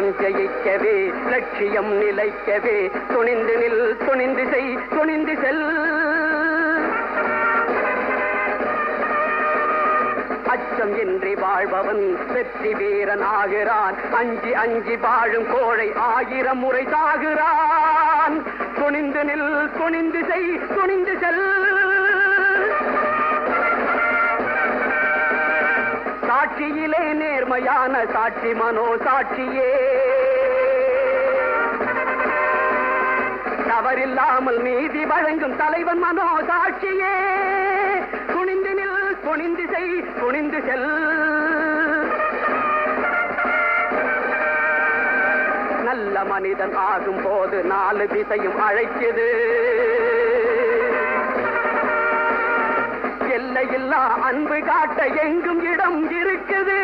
மனம் ஜெயிக்கவே லட்சியம் நிலைக்கவே துணிந்து நில் துணிந்து செய் துணிந்து செல் அச்சம் இன்றி வாழ்பவன் வெற்றி வீரன் ஆகிறான் அஞ்சி அஞ்சி வாழும் கோழை ஆயிரம் முறை சாகிறான் துணிந்து நில் துணிந்து செய் துணிந்து செல் சாட்சியிலே நேர்மையான சாட்சி மனோ சாட்சியே தவறில்லாமல் நீதி வழங்கும் தலைவன் மனோ சாட்சியே துணிந்து நில் துணிந்து செய் துணிந்து செல் நல்ல மனிதன் ஆகும் போது நாலு திசையும் அழைக்குது எல்லையில்லா அன்பு காட்ட எங்கும் இடம் இருக்குது